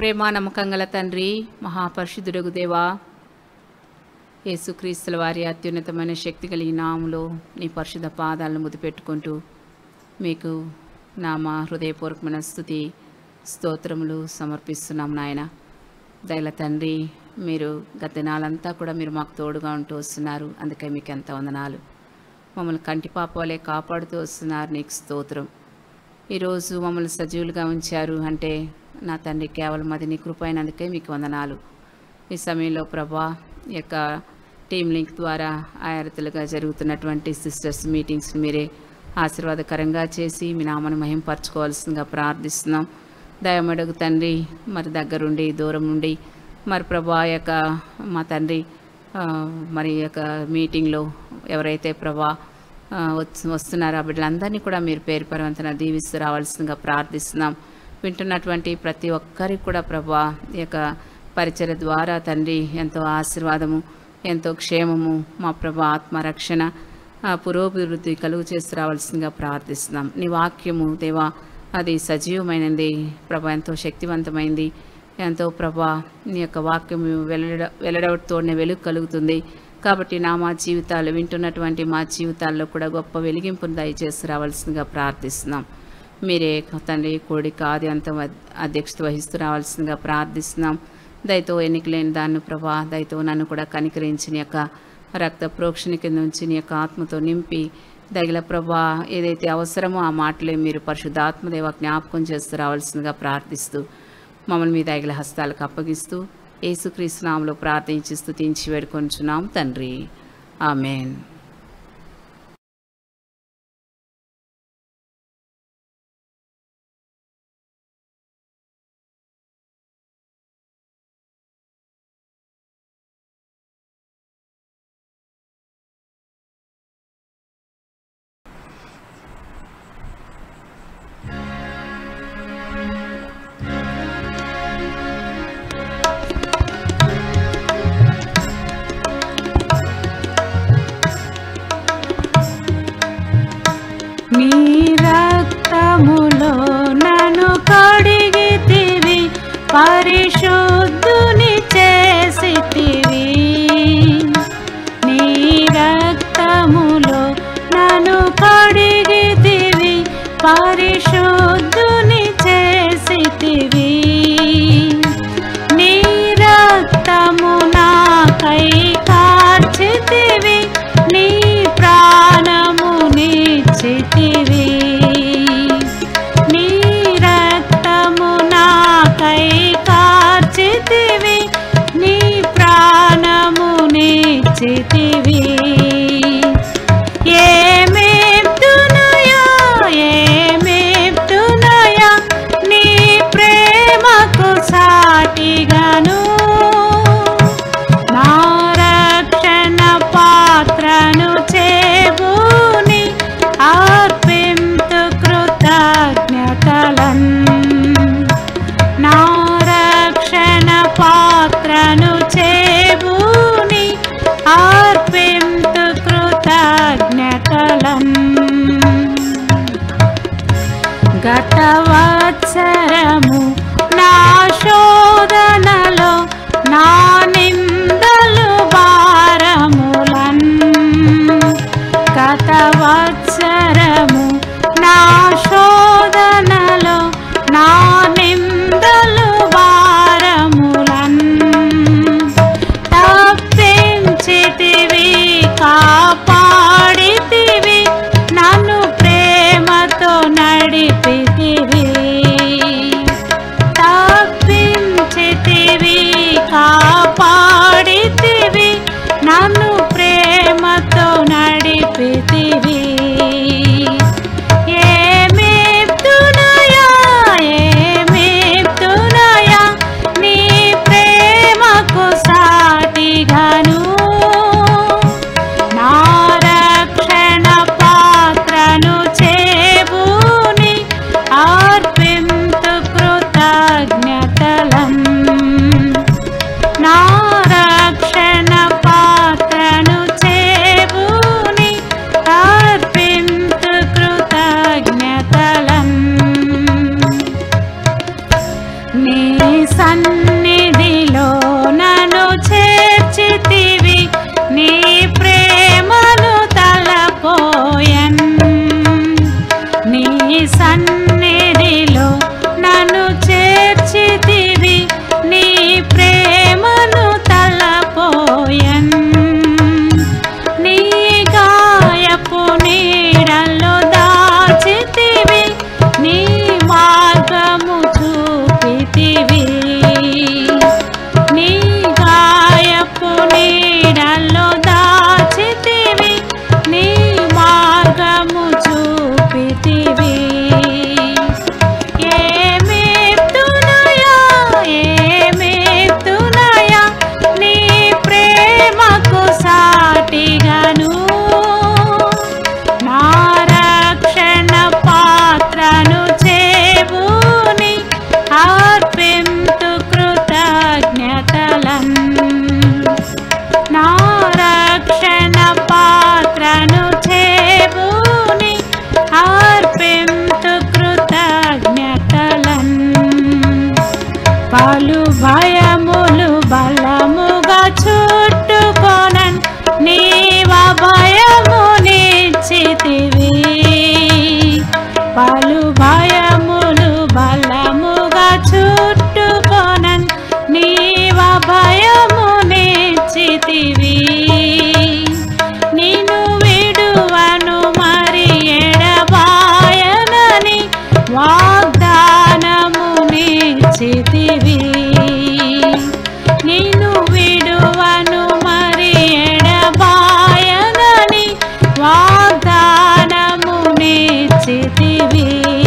ప్రేమ నమ్మకం గల తండ్రి మహాపరిశుద్ధుడగు దేవా యేసుక్రీస్తుల వారి అత్యున్నతమైన శక్తి కలిగిన నాములో నీ పరిశుద్ధ పాదాలను ముదిపెట్టుకుంటూ మీకు నా మా హృదయపూర్వకమైన స్థుతి స్తోత్రములు సమర్పిస్తున్నాం నాయన దయల తండ్రి మీరు గత దినాలంతా కూడా మీరు మాకు తోడుగా ఉంటూ వస్తున్నారు అందుకే మీకు ఎంత వందనాలు మమ్మల్ని కంటిపాప వలె కాపాడుతూ వస్తున్నారు నీకు స్తోత్రం ఈరోజు మమ్మల్ని సజీవులుగా ఉంచారు అంటే నా తండ్రి కేవలం అది నీ కృప అయినందుకే మీకు వందనాలు ఈ సమయంలో ప్రభా ఈ యొక్క టీమ్ లింక్ ద్వారా ఆయారతులుగా జరుగుతున్నటువంటి సిస్టర్స్ మీటింగ్స్ మీరే ఆశీర్వాదకరంగా చేసి మీ నామను మహింపరచుకోవాల్సిందిగా ప్రార్థిస్తున్నాం దయమడుగు తండ్రి మరి దగ్గరుండి దూరం నుండి మరి ప్రభా యొక్క మా తండ్రి ఆ, మరి ఈ యొక్క మీటింగ్లో ఎవరైతే ప్రభా ఆ, వచ్- వస్తున్నారో ఆ బిడ్డలందరినీ కూడా మీరు పేరు పరవంతన దీవిస్తూ రావాల్సిందిగా ప్రార్థిస్తున్నాం వింటున్నటువంటి ప్రతి ఒక్కరికి కూడా ప్రభా ఈ యొక్క పరిచయ ద్వారా తండ్రి ఎంతో ఆశీర్వాదము ఎంతో క్షేమము మా ప్రభా ఆత్మరక్షణ ఆ, పురోభివృద్ధి కలుగు చేసి రావాల్సిందిగా ప్రార్థిస్తున్నాం నీ వాక్యము దేవా అది సజీవమైనది ప్రభా ఎంతో శక్తివంతమైంది ఎంతో ప్రభా నీ యొక్క వాక్యం వెల్లడ వెల్లడతోనే వెలుగు కలుగుతుంది కాబట్టి నా మా జీవితాలు వింటున్నటువంటి మా జీవితాల్లో కూడా గొప్ప వెలిగింపును దయచేసి రావాల్సిందిగా ప్రార్థిస్తున్నాం మీరే తండ్రి కోడిక ఆది అంతం అధ్యక్షత వహిస్తూ రావాల్సిందిగా ప్రార్థిస్తున్నాం దయతో ఎన్నికలేని దాన్ని ప్రభా దయతో నన్ను కూడా కనికరించి నీ యొక్క రక్త ప్రోక్షణ కింద ఉంచి నీ యొక్క ఆత్మతో నింపి దగిల ప్రభా ఏదైతే అవసరమో ఆ మాటలే మీరు పరిశుద్ధాత్మదేవ జ్ఞాపకం చేస్తూ రావాల్సిందిగా ప్రార్థిస్తూ మమ్మల్ని మీ దగిల హస్తాలకు అప్పగిస్తూ యేసుక్రీస్తు నామలో ప్రార్థించి స్తుతించి వేడుకొంచున్నాం తండ్రి ఆమెన్ నీ రక్తములో నన్ను కడిగితివి పరిశుద్ధుని చేసితివి నీ రక్తములో నన్ను కడిగితివి పరిశుద్ధుని చేసితివి నీ రక్తము నాకై కార్చితివి నీ ప్రాణము నిచ్చితివి నీ రక్తము నాకై కార్చితివి నీ ప్రాణము నిచ్చితివి ఏమేప్తునయా ఏమేప్తునయా నీ ప్రేమకు సాటిగాను నా రక్షణ పాత్రను చేబూని అర్పింతు కృతజ్ఞతలన్ నా రక్షణ పాత్రను చేబూని అర్పింతు కృతజ్ఞతలన్ గత వత్సరము నా శోధనలో నా నిందలు భారములన్ గత వత్సరము నా శోధనలో నా నిందలు భారములన్ తప్పించితివి కాపాడితివి నన్ను ప్రేమతో నడిపితివి పలు భయములు బలముగా చుట్టుకొనన్ నీవ భయము నిశ్చితివి పలు భయములు బలముగా చుట్టుకొనన్ నీవ భయము నిశ్చితివి నిన్ను విడువను మరి ఎడబాయనని వాగ్దానము నిశ్చితివి నిన్ను విడువను మరి ఎడబాయనని వాగ్దానము నిశ్చితివి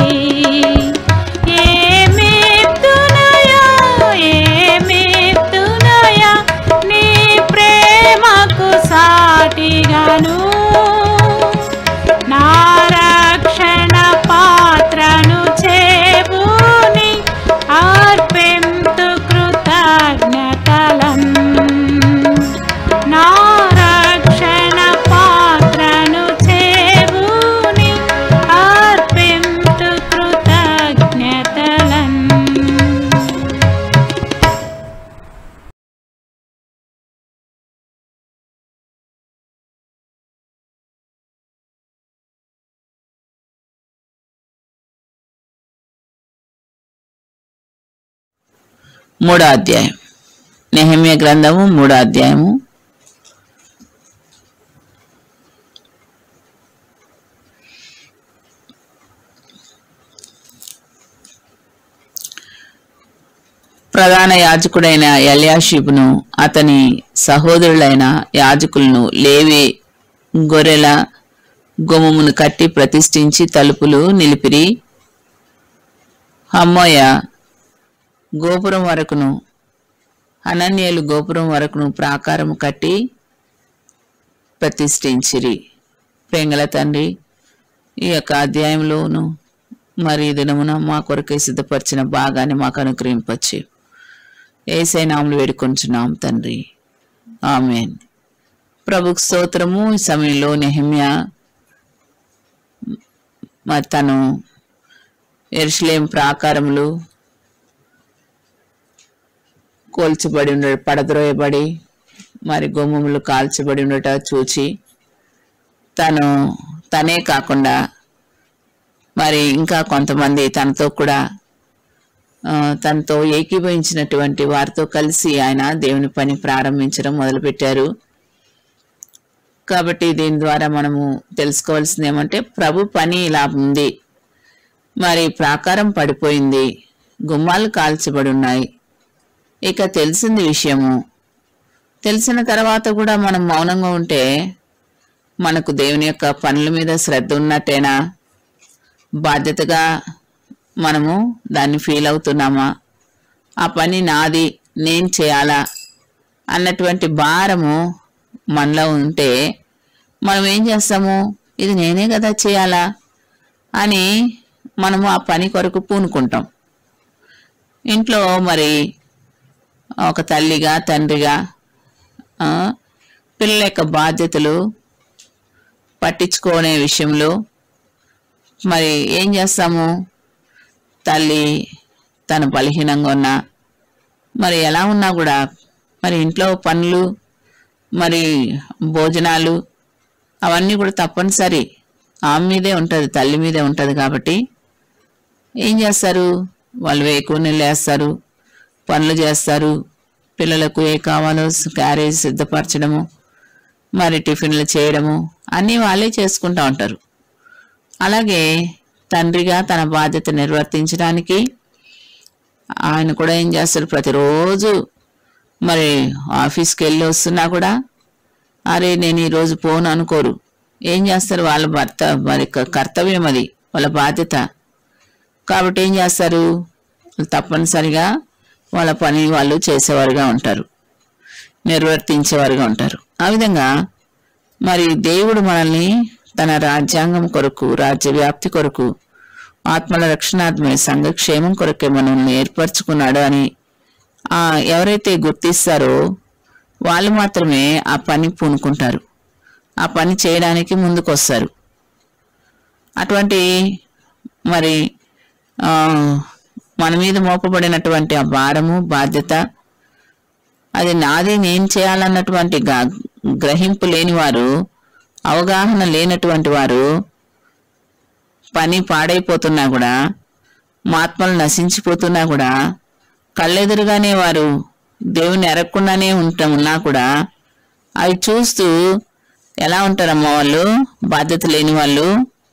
ఏమేప్తునయా ఏమేప్తునయా నీ ప్రేమకు సాటిగాను నా రక్షణ పాత్రను చేబూని అర్పింతు కృతజ్ఞతలం నా రక్షణ పాత్రను చేబూని అర్పింతు కృతజ్ఞతలం మూడో అధ్యాయం నెహమ్య గ్రంథము మూడో అధ్యాయము ప్రధాన యాజకుడైన ఎల్యాషిబును అతని సహోదరులైన యాజకులను లేవి గొర్రెల గుమ్మమును కట్టి ప్రతిష్ఠించి తలుపులు నిలిపిరి హమ్మోయ గోపురం వరకును అనన్యలు గోపురం వరకును ప్రాకారము కట్టి ప్రతిష్ఠించిరి ప్రేంగల తండ్రి ఈ యొక్క అధ్యాయంలోను మరి ఈ దినమున మా కొరకై సిద్ధపరిచిన భాగాన్ని మాకు అనుగ్రహింపచ్చు ఏసై నాములు వేడుకొంచున్నాం తండ్రి ఆమెన్ ప్రభుకు స్తోత్రము ఈ సమయంలో నెహమ్య మరి తను ఎరుసలేం ప్రాకారములు కోల్చబడి ఉండ పడద్రోయబడి మరి గుమ్మములు కాల్చబడి ఉండట చూచి తను తనే కాకుండా మరి ఇంకా కొంతమంది తనతో కూడా ఆ, తనతో ఏకీభవించినటువంటి వారితో కలిసి ఆయన దేవుని పని ప్రారంభించడం మొదలుపెట్టారు కాబట్టి దీని ద్వారా మనము తెలుసుకోవాల్సింది ఏమంటే ప్రభు పని ఇలా ఉంది మరి ప్రాకారం పడిపోయింది గుమ్మాలు కాల్చబడి ఉన్నాయి ఇక తెలిసింది విషయము తెలిసిన తర్వాత కూడా మనం మౌనంగా ఉంటే మనకు దేవుని యొక్క పనుల మీద శ్రద్ధ ఉన్నట్టేనా బాధ్యతగా మనము దాన్ని ఫీల్ అవుతున్నామా ఆ పని నాది నేను చేయాలా అన్నటువంటి భారము మనలో ఉంటే మనం ఏం చేస్తాము ఇది నేనే కదా చేయాలా అని మనము ఆ పని కొరకు పూనుకుంటాం ఇంట్లో మరి ఒక తల్లిగా తండ్రిగా ఆ, పిల్లల యొక్క బాధ్యతలు పట్టించుకునే విషయంలో మరి ఏం చేస్తాము తల్లి తను బలహీనంగా ఉన్నా మరి ఎలా ఉన్నా కూడా మరి ఇంట్లో పనులు మరి భోజనాలు అవన్నీ కూడా తప్పనిసరి ఆమె మీదే ఉంటుంది తల్లి మీదే ఉంటుంది కాబట్టి ఏం చేస్తారు వాళ్ళు వేకుని లేస్తారు పనులు చేస్తారు పిల్లలకు ఏ కావాలో క్యారేజ్ సిద్ధపరచడము మరి టిఫిన్లు చేయడము అన్నీ వాళ్ళే చేసుకుంటూ ఉంటారు అలాగే తండ్రిగా తన బాధ్యత నిర్వర్తించడానికి ఆయన కూడా ఏం చేస్తారు ప్రతిరోజు మరి ఆఫీస్కి వెళ్ళి వస్తున్నా కూడా అరే నేను ఈరోజు పోను అనుకోరు ఏం చేస్తారు వాళ్ళ భర్త మరి క- కర్తవ్యం అది వాళ్ళ బాధ్యత కాబట్టి ఏం చేస్తారు వాళ్ళు తప్పనిసరిగా వాళ్ళ పని వాళ్ళు చేసేవారుగా ఉంటారు నిర్వర్తించేవారుగా ఉంటారు ఆ విధంగా మరి దేవుడు మనల్ని తన రాజ్యాంగం కొరకు రాజ్య వ్యాప్తి కొరకు ఆత్మల రక్షణాత్మని సంఘక్షేమం కొరకే మనల్ని ఏర్పరచుకున్నాడు అని ఆ ఎవరైతే గుర్తిస్తారో వాళ్ళు మాత్రమే ఆ పని పూనుకుంటారు ఆ పని చేయడానికి ముందుకొస్తారు అటువంటి మరి ఆ, మన మీద మోపబడినటువంటి ఆ భారము బాధ్యత అది నాది నేను చేయాలన్నటువంటి గా- గ్రహింపు లేని వారు అవగాహన లేనటువంటి వారు పని పాడైపోతున్నా కూడా మాత్మలు నశించిపోతున్నా కూడా కళ్ళెదురుగానే వారు దేవుని ఎరగకుండానే ఉంటా ఉన్నా కూడా అవి చూస్తూ ఎలా ఉంటారమ్మా వాళ్ళు బాధ్యత లేని వాళ్ళు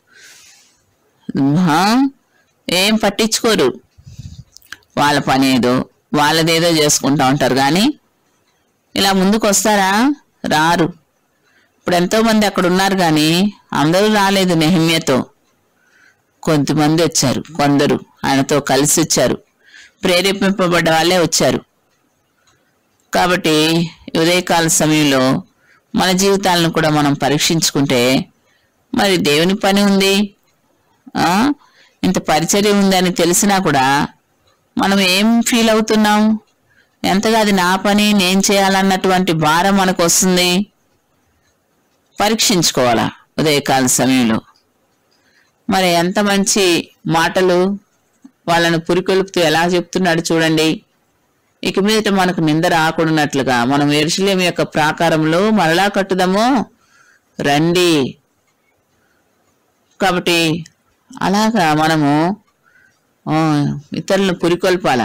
ఆ, ఏం పట్టించుకోరు వాళ్ళ పని ఏదో వాళ్ళదేదో చేసుకుంటా ఉంటారు కానీ ఇలా ముందుకు వస్తారా రారు ఇప్పుడు ఎంతో మంది అక్కడ ఉన్నారు కానీ అందరూ రాలేదు నెహమ్యతో కొంతమంది వచ్చారు కొందరు ఆయనతో కలిసి వచ్చారు ప్రేరేపింపబడ్డ వాళ్ళే వచ్చారు కాబట్టి ఈ ఉదయకాల సమయంలో మన జీవితాలను కూడా మనం పరీక్షించుకుంటే మరి దేవుని పని ఉంది ఆ, ఇంత పరిచర్య ఉందని తెలిసినా కూడా మనం ఏం ఫీల్ అవుతున్నాం ఎంతగా అది నా పని నేను చేయాలన్నటువంటి భారం మనకు వస్తుంది పరీక్షించుకోవాలా ఉదయకాల సమయంలో మరి ఎంత మంచి మాటలు వాళ్ళను పురికొల్పుతూ ఎలా చెప్తున్నాడు చూడండి ఇక మీదట మనకు నింద రాకుండాట్లుగా మనం ఎరుసలేం యొక్క ప్రాకారంలో మరలా కట్టుదాము రండి కాబట్టి అలాగా మనము ఆ, ఇతరులను పురికొల్పాల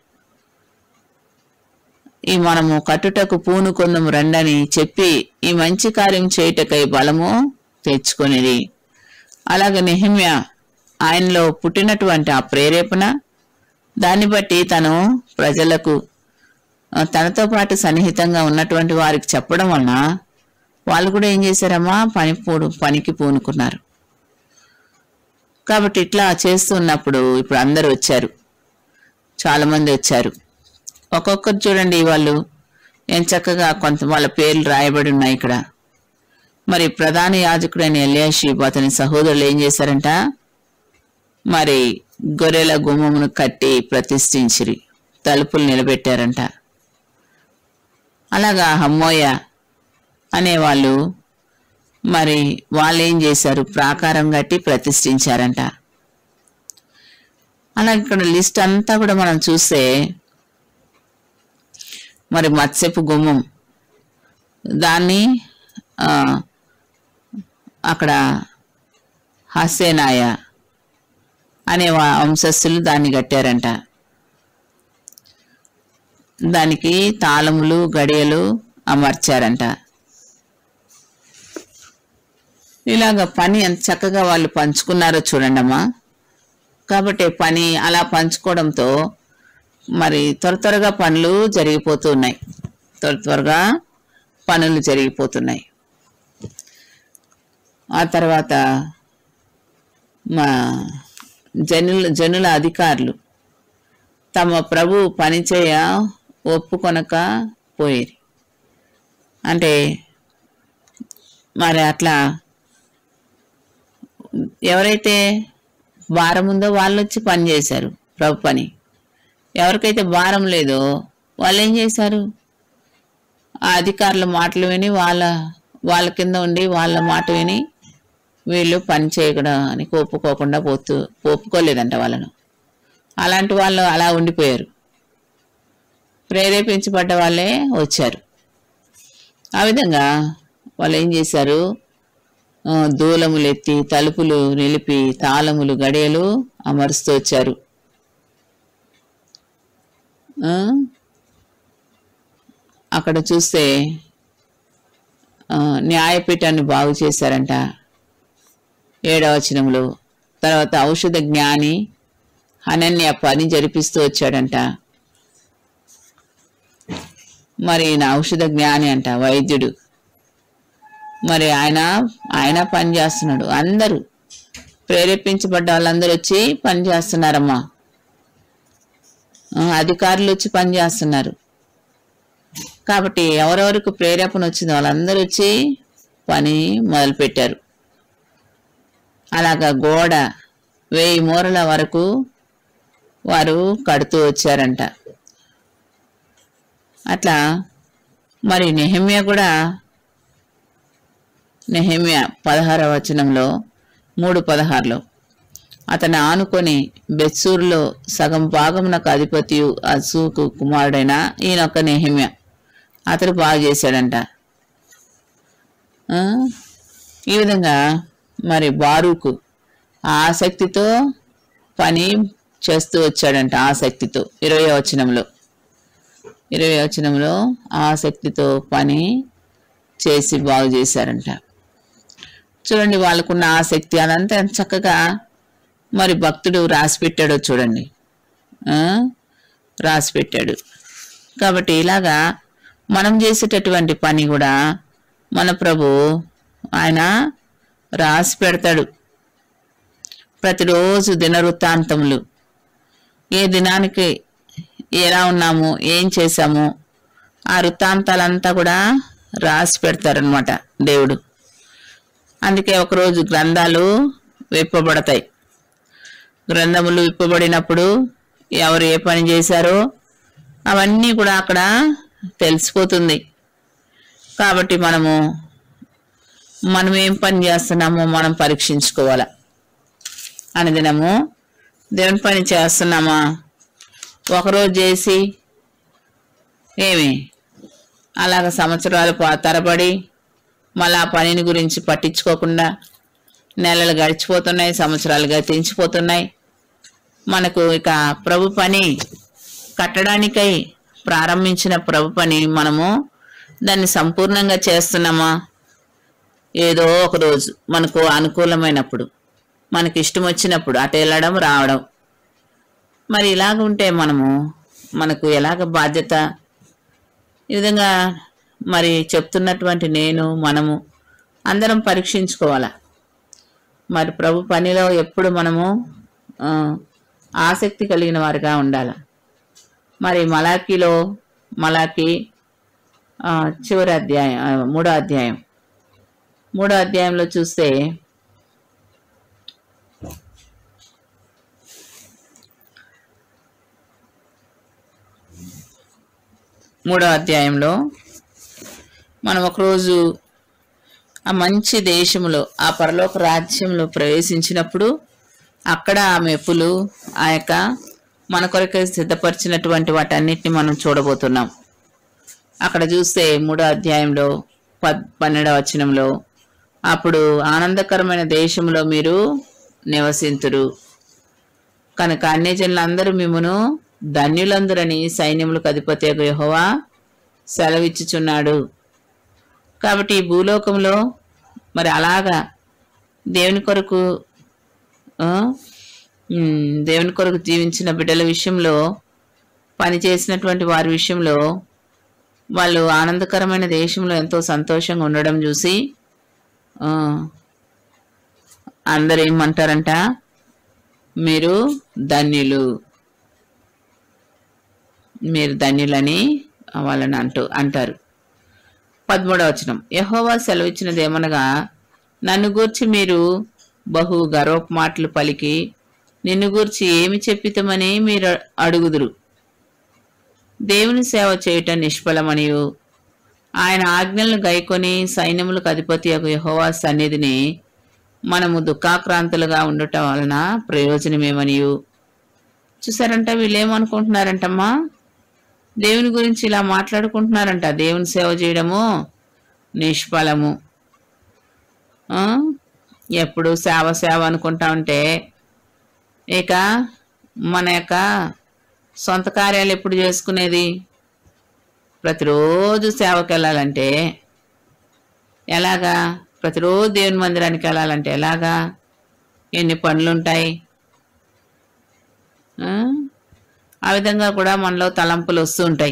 ఈ మనము కట్టుటకు పూనుకొందము రండని చెప్పి ఈ మంచి కార్యం చేయుటకై బలము తెచ్చుకొనిది అలాగే నెహిమ్య ఆయనలో పుట్టినటువంటి ఆ ప్రేరేపణ దాన్ని బట్టి తను ప్రజలకు ఆ, తనతో పాటు సన్నిహితంగా ఉన్నటువంటి వారికి చెప్పడం వలన వాళ్ళు కూడా ఏం చేశారమ్మా పని పూడు పనికి పూనుకున్నారు కాబట్టి ఇట్లా చేస్తున్నప్పుడు ఇప్పుడు అందరూ వచ్చారు చాలా మంది వచ్చారు ఒక్కొక్కరు చూడండి వాళ్ళు ఏం చక్కగా కొంత వాళ్ళ పేర్లు రాయబడి ఉన్నాయి ఇక్కడ మరి ప్రధాన యాజకుడైన ఎలియాషీబ్ అతని సహోదరులు ఏం చేశారంట మరి గొర్రెల గుమ్మమును కట్టి ప్రతిష్ఠించిరి తలుపులు నిలబెట్టారంట అలాగా హమ్మోయ అనేవాళ్ళు మరి వాళ్ళు ఏం చేశారు ప్రాకారం కట్టి ప్రతిష్ఠించారంట అలా ఇక్కడ లిస్ట్ అంతా కూడా మనం చూస్తే మరి మత్స్యపు గుమ్మం దాన్ని ఆ, అక్కడ హసేనాయ అనే వా- వంశస్థులు దాన్ని కట్టారంట దానికి తాళములు గడియలు అమర్చారంట ఇలాగ పని ఎంత చక్కగా వాళ్ళు పంచుకున్నారో చూడండి అమ్మా కాబట్టి పని అలా పంచుకోవడంతో మరి త్వర త్వరగా పనులు జరిగిపోతూ ఉన్నాయి త్వర త్వరగా పనులు జరిగిపోతున్నాయి ఆ తర్వాత మా జనుల జనుల అధికారులు తమ ప్రభు పనిచేయ ఒప్పుకొనక పోయేది అంటే మరి అట్లా ఎవరైతే భారం ఉందో వాళ్ళు వచ్చి పని చేశారు ప్రభు పని ఎవరికైతే భారం లేదో వాళ్ళు ఏం చేశారు ఆ అధికారుల మాటలు విని వాళ్ళ వాళ్ళ కింద ఉండి వాళ్ళ మాట విని వీళ్ళు పని చేయడానికి ఒప్పుకోకుండా పోతూ ఒప్పుకోలేదంట వాళ్ళను అలాంటి వాళ్ళు అలా ఉండిపోయారు ప్రేరేపించబడ్డ వాళ్ళే వచ్చారు ఆ విధంగా వాళ్ళు ఏం చేశారు ఆ, దూలములు ఎత్తి తలుపులు నిలిపి తాళములు గడియలు అమరుస్తూ వచ్చారు ఆ, అక్కడ చూస్తే ఆ, న్యాయపీఠాన్ని బాగు చేశారంట ఏడవ వచనంలో తర్వాత ఔషధ జ్ఞాని అనన్య పని జరిపిస్తూ వచ్చాడంట మరి ఈయన ఔషధ జ్ఞాని అంట వైద్యుడు మరి ఆయన ఆయన పని చేస్తున్నాడు అందరూ ప్రేరేపించబడ్డ వాళ్ళందరూ వచ్చి పని చేస్తున్నారమ్మా ఆ, అధికారులు వచ్చి పని చేస్తున్నారు కాబట్టి ఎవరెవరికి ప్రేరేపణ వచ్చిందో వాళ్ళందరూ వచ్చి పని మొదలుపెట్టారు అలాగా గోడ వెయ్యి మూరల వరకు వారు కడుతూ వచ్చారంట అట్లా మరి నెహమ్య కూడా నెహమ్య పదహార వచనంలో మూడు పదహారులో అతను ఆనుకొని బెత్సూరులో సగం భాగమునకు అధిపతియు అసూకు కుమారుడైన ఈయనొక్క నెహిమ్య అతడు బాగు చేశాడంట ఆ? ఈ విధంగా మరి బారూకు ఆసక్తితో పని చేస్తూ వచ్చాడంట ఆసక్తితో ఇరవై వచనంలో ఇరవై వచనంలో ఆసక్తితో పని చేసి బాగు చేశారంట చూడండి వాళ్ళకున్న ఆసక్తి అదంతా ఎంత చక్కగా మరి భక్తుడు రాసి పెట్టాడో చూడండి ఆ? రాసి పెట్టాడు కాబట్టి ఇలాగా మనం చేసేటటువంటి పని కూడా మన ప్రభు ఆయన రాసి పెడతాడు ప్రతిరోజు దినవృత్తాంతములు ఏ దినానికి ఎలా ఉన్నాము ఏం చేశాము ఆ వృత్తాంతాలంతా కూడా రాసి పెడతారనమాట దేవుడు అందుకే ఒకరోజు గ్రంథాలు విప్పబడతాయి గ్రంథములు విప్పబడినప్పుడు ఎవరు ఏ పని చేశారో అవన్నీ కూడా అక్కడ తెలిసిపోతుంది కాబట్టి మనము మనం ఏం పని చేస్తున్నామో మనం పరీక్షించుకోవాలి అనుదినము దేవుని పని చేస్తున్నామా ఒకరోజు చేసి ఏమి అలాగ సంవత్సరాలు పా- తరబడి మళ్ళీ ఆ పనిని గురించి పట్టించుకోకుండా నెలలు గడిచిపోతున్నాయి సంవత్సరాలు గతించిపోతున్నాయి మనకు ఇక ప్రభు పని కట్టడానికై ప్రారంభించిన ప్రభు పని మనము దాన్ని సంపూర్ణంగా చేస్తున్నామా ఏదో ఒక రోజు మనకు అనుకూలమైనప్పుడు మనకి ఇష్టం వచ్చినప్పుడు అటు వెళ్ళడం రావడం మరి ఇలాగ ఉంటే మనము మనకు ఎలాగ బాధ్యత ఈ విధంగా మరి చెప్తున్నటువంటి నేను మనము అందరం పరీక్షించుకోవాలా మరి ప్రభు పనిలో ఎప్పుడు మనము ఆ, ఆసక్తి కలిగిన వారిగా ఉండాలి మరి మలాకీలో మలాకి ఆ, చివరి అధ్యాయం ఆ, మూడో అధ్యాయం మూడో అధ్యాయంలో చూస్తే మూడో అధ్యాయంలో మనం ఒకరోజు ఆ మంచి దేశంలో ఆ పరలోక రాజ్యంలో ప్రవేశించినప్పుడు అక్కడ ఆ మెప్పులు ఆ యొక్క మన కొరకే సిద్ధపరిచినటువంటి వాటన్నిటిని మనం చూడబోతున్నాం అక్కడ చూస్తే మూడో అధ్యాయంలో పద్ పన్నెండవ వచనంలో అప్పుడు ఆనందకరమైన దేశంలో మీరు నివసింతురు కనుక అన్యజనులందరూ మిమ్మను ధన్యులందరని సైన్యములకు అధిపతి యెహోవా సెలవిచ్చుచున్నాడు కాబట్టి ఈ భూలోకంలో మరి అలాగా దేవుని కొరకు ఆ, ఉమ్, దేవుని కొరకు జీవించిన బిడ్డల విషయంలో పనిచేసినటువంటి వారి విషయంలో వాళ్ళు ఆనందకరమైన దేశంలో ఎంతో సంతోషంగా ఉండడం చూసి ఆ, అందరు ఏమంటారంట మీరు ధన్యులు మీరు ధన్యులని వాళ్ళని అంటూ అంటారు పదమూడవ వచనం యహోవా సెలవిచ్చినది ఏమనగా నన్ను గూర్చి మీరు బహు గర్వపు మాటలు పలికి నిన్ను గూర్చి ఏమి చెప్పితమని మీరు అడుగుదురు దేవుని సేవ చేయటం నిష్ఫలమనియు ఆయన ఆజ్ఞలను గైకొని సైన్యములకు అధిపతి యొక్క యహోవా సన్నిధిని మనము దుఃఖాక్రాంతులుగా ఉండటం వలన ప్రయోజనమేమనియు చూసారంట వీళ్ళు ఏమనుకుంటున్నారంటమ్మా దేవుని గురించి ఇలా మాట్లాడుకుంటున్నారంట దేవుని సేవ చేయడము నిష్ఫలము ఆ? ఎప్పుడు సేవ సేవ అనుకుంటా ఉంటే ఇక మన యొక్క సొంత కార్యాలు ఎప్పుడు చేసుకునేది ప్రతిరోజు సేవకి వెళ్ళాలంటే ఎలాగా ప్రతిరోజు దేవుని మందిరానికి వెళ్ళాలంటే ఎలాగా ఎన్ని పనులు ఉంటాయి ఆ? ఆ విధంగా కూడా మనలో తలంపులు వస్తూ ఉంటాయి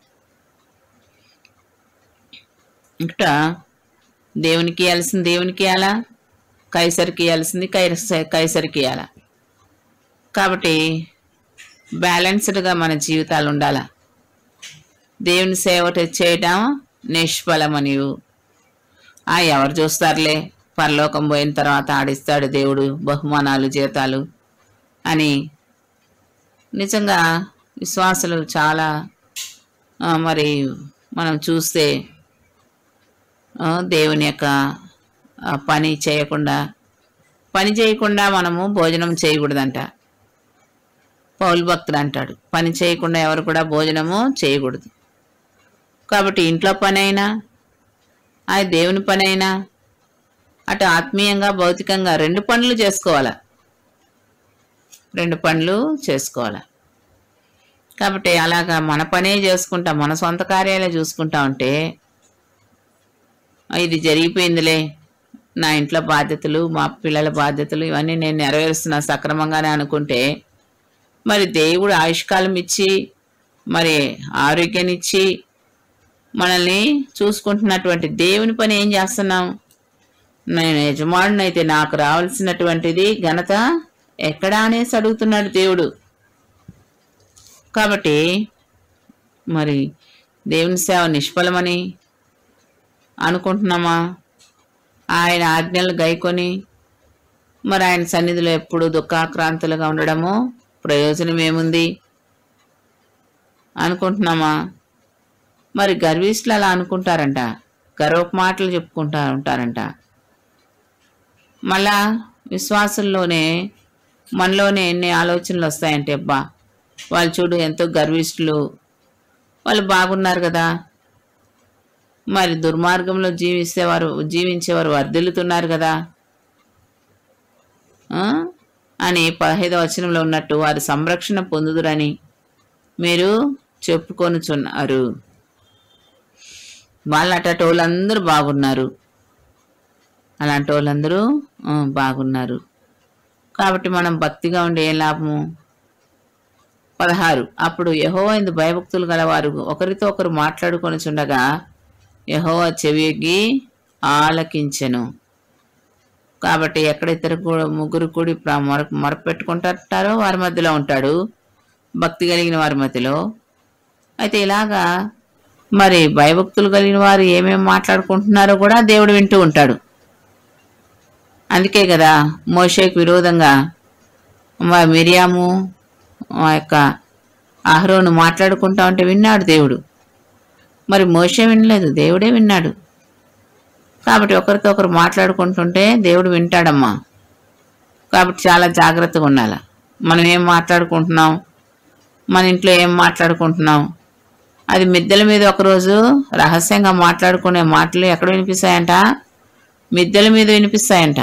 ఇక్కడ దేవునికి ఇవ్వాల్సింది దేవునికి ఇవ్వాలా కైసరికి ఇవ్వాల్సింది కైస కైసరికి ఇవ్వాలా కాబట్టి బ్యాలెన్స్డ్గా మన జీవితాలు ఉండాలా దేవుని సేవ చేయటం నిష్ఫలమనియు ఆ ఎవరు చూస్తారులే పరలోకం పోయిన తర్వాత ఆడిస్తాడు దేవుడు బహుమానాలు జీతాలు అని నిజంగా విశ్వాసులు చాలా ఆ, మరి మనం చూస్తే ఆ, దేవుని యొక్క ఆ, పని చేయకుండా పని చేయకుండా మనము భోజనం చేయకూడదంట పౌలు భక్తుడు అంటాడు పని చేయకుండా ఎవరు కూడా భోజనము చేయకూడదు కాబట్టి ఇంట్లో పని అయినా అది దేవుని పని అయినా అటు ఆత్మీయంగా భౌతికంగా రెండు పనులు చేసుకోవాలా రెండు పనులు చేసుకోవాలా కాబట్టి అలాగా మన పనే చేసుకుంటా మన సొంత కార్యాలే చూసుకుంటా ఉంటే ఇది జరిగిపోయిందిలే నా ఇంట్లో బాధ్యతలు మా పిల్లల బాధ్యతలు ఇవన్నీ నేను నెరవేరుస్తున్నా సక్రమంగానే అనుకుంటే మరి దేవుడు ఆయుష్కాలం ఇచ్చి మరి ఆరోగ్యాన్నిచ్చి మనల్ని చూసుకుంటున్నటువంటి దేవుని పని ఏం చేస్తున్నాం నేను యజమానునైతే నాకు రావాల్సినటువంటిది ఘనత ఎక్కడా అనేసి అడుగుతున్నాడు దేవుడు కాబట్టి మరి దేవుని సేవ నిష్ఫలమని అనుకుంటున్నామా ఆయన ఆజ్ఞలు గైకొని మరి ఆయన సన్నిధిలో ఎప్పుడు దుఃఖాక్రాంతులుగా ఉండడము ప్రయోజనం ఏముంది అనుకుంటున్నామా మరి గర్విష్ఠులు అలా అనుకుంటారంట గర్వపు మాటలు చెప్పుకుంటా ఉంటారంట మళ్ళా విశ్వాసంలోనే మనలోనే ఎన్ని ఆలోచనలు వస్తాయంటే అబ్బా వాళ్ళు చూడు ఎంతో గర్విష్ఠులు వాళ్ళు బాగున్నారు కదా మరి దుర్మార్గంలో జీవిస్తేవారు జీవించేవారు వర్ధిల్లుతున్నారు కదా ఆ? అని పదహైదవ వచనంలో ఉన్నట్టు వారు సంరక్షణ పొందుదురని మీరు చెప్పుకొనుచున్నారు వాళ్ళ అటటి వాళ్ళందరూ బాగున్నారు అలాంటి వాళ్ళందరూ ఆ, బాగున్నారు కాబట్టి మనం భక్తిగా ఉండే ఏం లాభము పదహారు అప్పుడు యహోవా ఇందు భయభక్తులు గలవారు ఒకరితో ఒకరు మాట్లాడుకొని చుండగా యహోవా చెవిగి ఆలకించెను కాబట్టి ఎక్కడ ఇద్దరు కూ- ముగ్గురు కూడి ప్ర- మొర మొరపెట్టుకుంటారో వారి మధ్యలో ఉంటాడు భక్తి కలిగిన వారి మధ్యలో అయితే ఇలాగా మరి భయభక్తులు కలిగిన వారు ఏమేమి మాట్లాడుకుంటున్నారో కూడా దేవుడు వింటూ ఉంటాడు అందుకే కదా మోషేకు విరోధంగా మా మిరియాము ఆ యొక్క అహరోను మాట్లాడుకుంటా ఉంటే విన్నాడు దేవుడు మరి మోషే వినలేదు దేవుడే విన్నాడు కాబట్టి ఒకరితో ఒకరు మాట్లాడుకుంటుంటే దేవుడు వింటాడమ్మా కాబట్టి చాలా జాగ్రత్తగా ఉండాలి మనం ఏం మాట్లాడుకుంటున్నాం మన ఇంట్లో ఏం మాట్లాడుకుంటున్నాం అది మిద్దెల మీద ఒకరోజు రహస్యంగా మాట్లాడుకునే మాటలు ఎక్కడ వినిపిస్తాయంట మిద్దెల మీద వినిపిస్తాయంట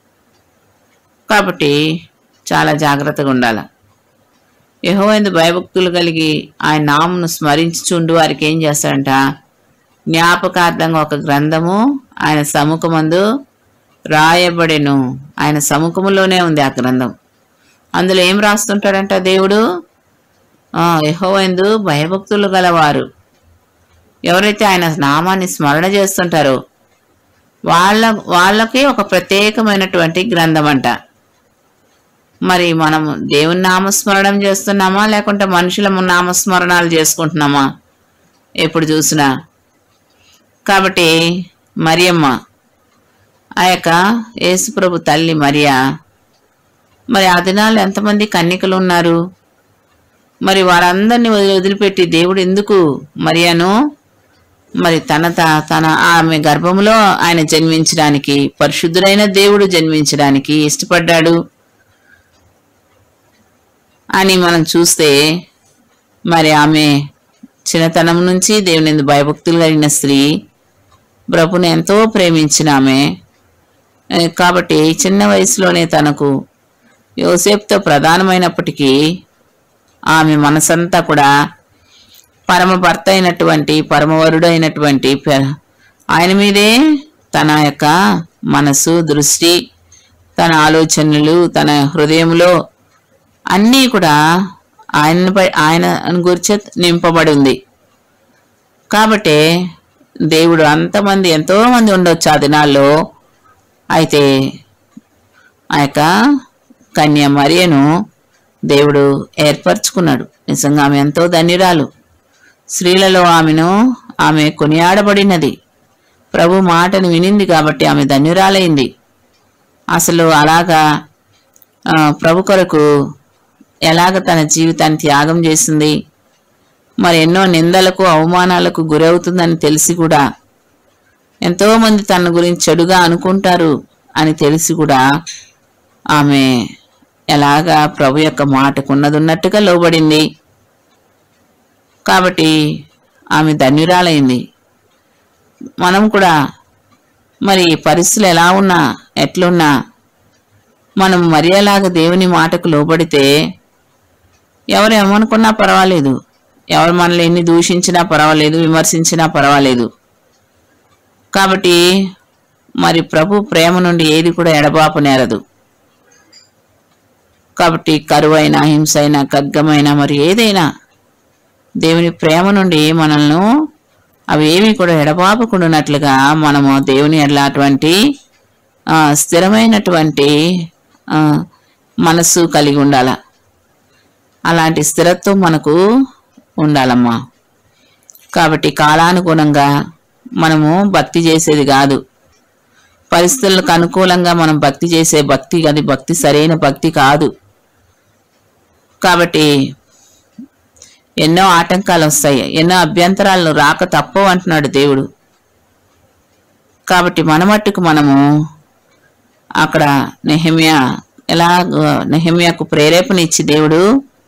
కాబట్టి చాలా జాగ్రత్తగా ఉండాలి యహోవైందు భయభక్తులు కలిగి ఆయన నామును స్మరించుచుండు వారికి ఏం చేస్తాడంట జ్ఞాపకార్థంగా ఒక గ్రంథము ఆయన సముఖమందు రాయబడెను ఆయన సముఖములోనే ఉంది ఆ గ్రంథం అందులో ఏం రాస్తుంటాడంట దేవుడు ఆ, యెహోవాయందు భయభక్తులు గలవారు ఎవరైతే ఆయన నామాన్ని స్మరణ చేస్తుంటారో వాళ్ళ వాళ్ళకి ఒక ప్రత్యేకమైనటువంటి గ్రంథం అంట మరి మనం దేవుని నామస్మరణం చేస్తున్నామా లేకుంటే మనుషుల నామస్మరణాలు చేసుకుంటున్నామా ఎప్పుడు చూసినా కాబట్టి మరియమ్మ ఆ యొక్క యేసుప్రభు తల్లి మరియా మరి ఆ దినాలు ఎంతమంది కన్నికలు ఉన్నారు మరి వారందరినీ వదిలి- వదిలిపెట్టి దేవుడు ఎందుకు మరియాను మరి తన త- తన ఆమె గర్భములో ఆయన జన్మించడానికి పరిశుద్ధుడైన దేవుడు జన్మించడానికి ఇష్టపడ్డాడు అని మనం చూస్తే మరి ఆమె చిన్నతనం నుంచి దేవుని యందు భయభక్తులు కలిగిన స్త్రీ ప్రభుని ఎంతో ప్రేమించిన ఆమె ఏ, కాబట్టి చిన్న వయసులోనే తనకు యోసేపుతో ప్రధానమైనప్పటికీ ఆమె మనసంతా కూడా పరమ భర్త అయినటువంటి పరమవరుడు అయినటువంటి పె- ఆయన మీదే తన యొక్క మనసు దృష్టి తన ఆలోచనలు తన హృదయంలో అన్నీ కూడా ఆయనపై ఆయన గురించి నింపబడి ఉంది కాబట్టి దేవుడు అంతమంది ఎంతో మంది ఉండొచ్చు ఆ దినాల్లో అయితే ఆ యొక్క కన్య మరియను దేవుడు ఏర్పరచుకున్నాడు నిజంగా ఆమె ఎంతో ధన్యురాలు స్త్రీలలో ఆమెను ఆమె కొనియాడబడినది ప్రభు మాటను వినింది కాబట్టి ఆమె ధన్యురాలైంది అసలు అలాగా ఆ, ప్రభు కొరకు ఎలాగ తన జీవితాన్ని త్యాగం చేసింది మరి ఎన్నో నిందలకు అవమానాలకు గురవుతుందని తెలిసి కూడా ఎంతో మంది తన గురించి చెడుగా అనుకుంటారు అని తెలిసి కూడా ఆమె ఎలాగా ప్రభు యొక్క మాటకు ఉన్నదున్నట్టుగా లోబడింది కాబట్టి ఆమె ధన్యురాలైంది మనం కూడా మరి పరిస్థితులు ఎలా ఉన్నా ఎట్లున్నా మనం మరియలాగా దేవుని మాటకు లోబడితే ఎవరు ఏమనుకున్నా పర్వాలేదు ఎవరు మనల్ని ఎన్ని దూషించినా పర్వాలేదు విమర్శించినా పర్వాలేదు కాబట్టి మరి ప్రభు ప్రేమ నుండి ఏది కూడా ఎడబాపు నేరదు కాబట్టి కరువైన హింస అయినా ఖడ్గమైన మరి ఏదైనా దేవుని ప్రేమ నుండి మనల్ని అవి ఏవి కూడా ఎడబాపకుండానట్లుగా మనము దేవుని ఎడల అటువంటి ఆ, స్థిరమైనటువంటి ఆ, మనస్సు కలిగి ఉండాల అలాంటి స్థిరత్వం మనకు ఉండాలమ్మా కాబట్టి కాలానుగుణంగా మనము భక్తి చేసేది కాదు పరిస్థితులకు అనుకూలంగా మనం భక్తి చేసే భక్తి అది భక్తి సరైన భక్తి కాదు కాబట్టి ఎన్నో ఆటంకాలు వస్తాయి ఎన్నో అభ్యంతరాలను రాక తప్పవు అంటున్నాడు దేవుడు కాబట్టి మన మట్టుకు మనము అక్కడ నెహమ్యా ఎలా నెహమ్యాకు ప్రేరేపణ ఇచ్చి దేవుడు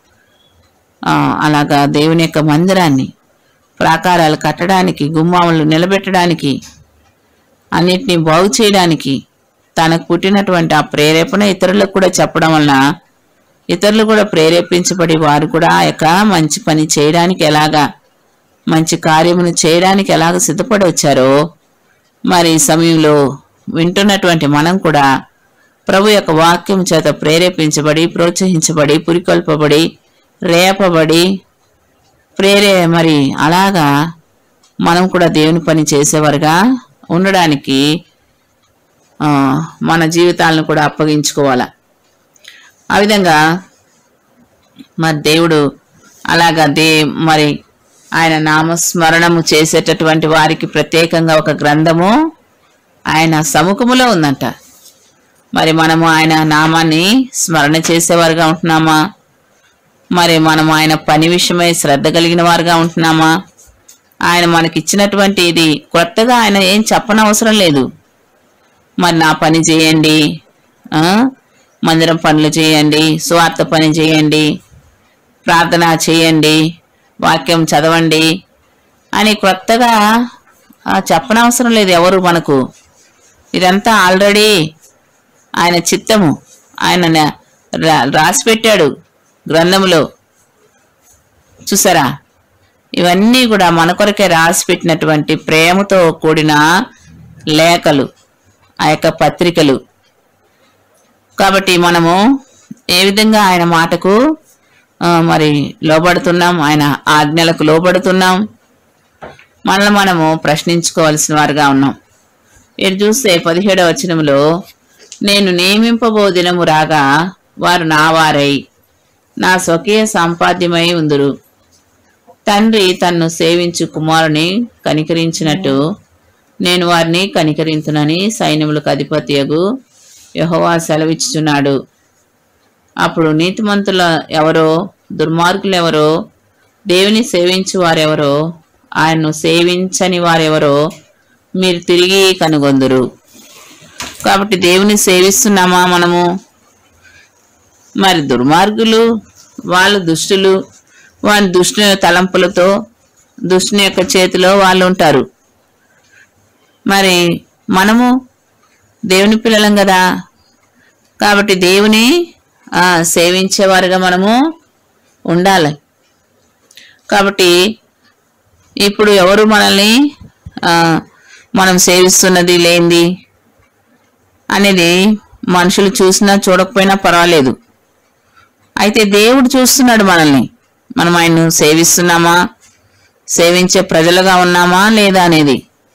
ఆ, అలాగా దేవుని యొక్క మందిరాన్ని ప్రాకారాలు కట్టడానికి గుమ్మాములు నిలబెట్టడానికి అన్నిటినీ బాగు చేయడానికి తనకు పుట్టినటువంటి ఆ ప్రేరేపణ ఇతరులకు కూడా చెప్పడం వలన ఇతరులు కూడా ప్రేరేపించబడి వారు కూడా ఆ యొక్క మంచి పని చేయడానికి ఎలాగా మంచి కార్యమును చేయడానికి ఎలాగ సిద్ధపడి వచ్చారో మరి ఈ సమయంలో వింటున్నటువంటి మనం కూడా ప్రభు యొక్క వాక్యం చేత ప్రేరేపించబడి ప్రోత్సహించబడి పురికొల్పబడి రేపబడి ప్రేరే మరి అలాగా మనం కూడా దేవుని పని చేసేవారుగా ఉండడానికి ఆ, మన జీవితాలను కూడా అప్పగించుకోవాలా ఆ విధంగా మరి దేవుడు అలాగా దే మరి ఆయన నామస్మరణము చేసేటటువంటి వారికి ప్రత్యేకంగా ఒక గ్రంథము ఆయన సముఖములో ఉందంట మరి మనము ఆయన నామాన్ని స్మరణ చేసేవారుగా ఉంటున్నామా మరి మనం ఆయన పని విషయమై శ్రద్ధ కలిగిన వారుగా ఉంటున్నామా ఆయన మనకిచ్చినటువంటి ఇది కొత్తగా ఆయన ఏం చెప్పనవసరం లేదు మరి నా పని చేయండి ఆ? మందిరం పనులు చేయండి స్వార్థ పని చేయండి ప్రార్థన చేయండి వాక్యం చదవండి అని కొత్తగా ఆ, చెప్పనవసరం లేదు ఎవరు మనకు ఇదంతా ఆల్రెడీ ఆయన చిత్తము ఆయన న- రా- రాసి పెట్టాడు గ్రంథములో చూసారా ఇవన్నీ కూడా మన కొరకే రాసి పెట్టినటువంటి ప్రేమతో కూడిన లేఖలు ఆ యొక్క పత్రికలు కాబట్టి మనము ఏ విధంగా ఆయన మాటకు ఆ, మరి లోబడుతున్నాం ఆయన ఆజ్ఞలకు లోబడుతున్నాం మనల్ని మనము ప్రశ్నించుకోవాల్సిన వారుగా ఉన్నాం మీరు చూస్తే పదిహేడవ వచనంలో నేను నియమింపబో దినము రాగా వారు నా వారై నా స్వకీయ సంపాద్యమై ఉందురు తండ్రి తన్ను సేవించు కుమారుని కనికరించినట్టు నేను వారిని కనికరించునని సైన్యములకు అధిపత్యగు యెహోవా సెలవిచ్చుచున్నాడు అప్పుడు నీతిమంతుల ఎవరో దుర్మార్గులు ఎవరో దేవుని సేవించు వారెవరో ఆయన్ను సేవించని వారెవరో మీరు తిరిగి కనుగొందురు కాబట్టి దేవుని సేవిస్తున్నామా మనము మరి దుర్మార్గులు వాళ్ళు దుష్టులు వాళ్ళ దుష్టు తలంపులతో దుష్టుని యొక్క చేతిలో వాళ్ళు ఉంటారు మరి మనము దేవుని పిల్లలం కదా కాబట్టి దేవుని ఆ, సేవించేవారుగా మనము ఉండాలి కాబట్టి ఇప్పుడు ఎవరు మనల్ని ఆ, మనం సేవిస్తున్నది లేనిది అనేది మనుషులు చూసినా చూడకపోయినా పర్వాలేదు అయితే దేవుడు చూస్తున్నాడు మనల్ని మనం ఆయన్ను సేవిస్తున్నామా సేవించే ప్రజలుగా ఉన్నామా లేదా అనేది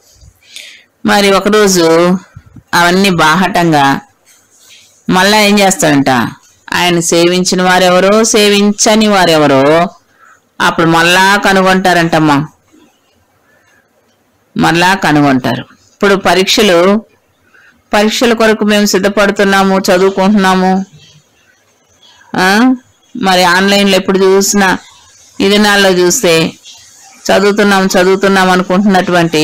మరి ఒకరోజు అవన్నీ బాహటంగా మళ్ళా ఏం చేస్తాడంట ఆయన సేవించిన వారెవరో సేవించని వారెవరో అప్పుడు మళ్ళా కనుగొంటారంటమ్మా మళ్ళా కనుగొంటారు ఇప్పుడు పరీక్షలు పరీక్షల కొరకు మేము సిద్ధపడుతున్నాము చదువుకుంటున్నాము ఆ? మరి ఆన్లైన్లో ఎప్పుడు చూసినా ఈ దినాల్లో చూస్తే చదువుతున్నాం చదువుతున్నాం అనుకుంటున్నటువంటి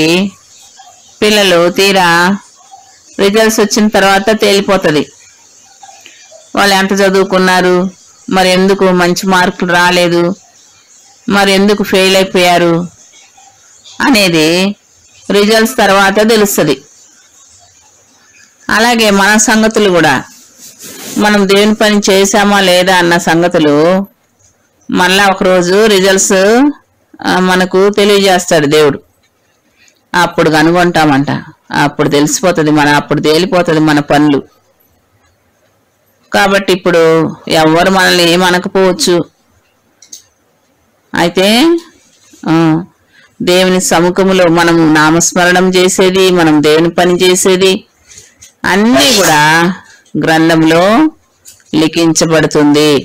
పిల్లలు తీరా రిజల్ట్స్ వచ్చిన తర్వాత తేలిపోతుంది వాళ్ళు ఎంత చదువుకున్నారు మరి ఎందుకు మంచి మార్కులు రాలేదు మరి ఎందుకు ఫెయిల్ అయిపోయారు అనేది రిజల్ట్స్ తర్వాత తెలుస్తుంది అలాగే మన సంగతులు కూడా మనం దేవుని పని చేశామా లేదా అన్న సంగతులు మళ్ళా ఒకరోజు రిజల్ట్స్ ఆ, మనకు తెలియజేస్తాడు దేవుడు అప్పుడు కనుగొంటామంట అప్పుడు తెలిసిపోతుంది మన అప్పుడు తేలిపోతుంది మన పనులు కాబట్టి ఇప్పుడు ఎవరు మనల్ని ఏమనకపోవచ్చు అయితే ఆ, దేవుని సముఖములో మనం నామస్మరణం చేసేది మనం దేవుని పని చేసేది అన్నీ కూడా గ్రంథంలో లిఖించబడుతుంది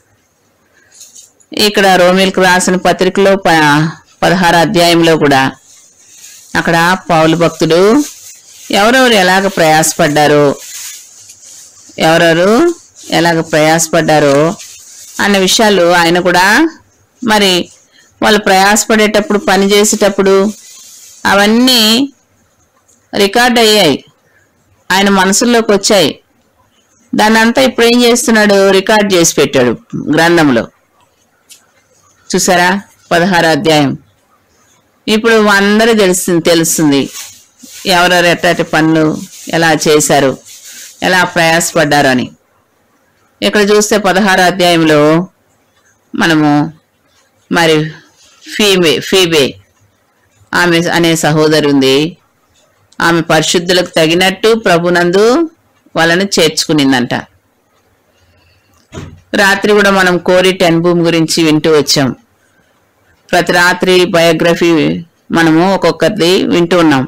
ఇక్కడ రోమిల్కి రాసిన పత్రికలో ప పదహారు అధ్యాయంలో కూడా అక్కడ పౌలు భక్తుడు ఎవరెవరు ఎలాగ ప్రయాసపడ్డారో ఎవరెవరు ఎలాగ ప్రయాసపడ్డారో అన్న విషయాలు ఆయన కూడా మరి వాళ్ళు ప్రయాసపడేటప్పుడు పని చేసేటప్పుడు అవన్నీ రికార్డ్ అయ్యాయి ఆయన మనసులోకి వచ్చాయి దాన్ని అంతా ఇప్పుడు ఏం చేస్తున్నాడు రికార్డ్ చేసి పెట్టాడు గ్రంథంలో చూసారా పదహారు అధ్యాయం ఇప్పుడు అందరూ తెలుస్తుంది తెలుస్తుంది ఎవరెవరు ఎట్లాంటి పనులు ఎలా చేశారు ఎలా ప్రయాసపడ్డారు అని ఇక్కడ చూస్తే పదహారు అధ్యాయంలో మనము మరి ఫీబే ఫీబే ఆమె అనే సహోదరి ఉంది ఆమె పరిశుద్ధులకు తగినట్టు ప్రభునందు వాళ్ళని చేర్చుకునిందంట రాత్రి కూడా మనం కోరి టెన్ భూమి గురించి వింటూ వచ్చాం ప్రతి రాత్రి బయోగ్రఫీ మనము ఒక్కొక్కరిది వింటూ ఉన్నాం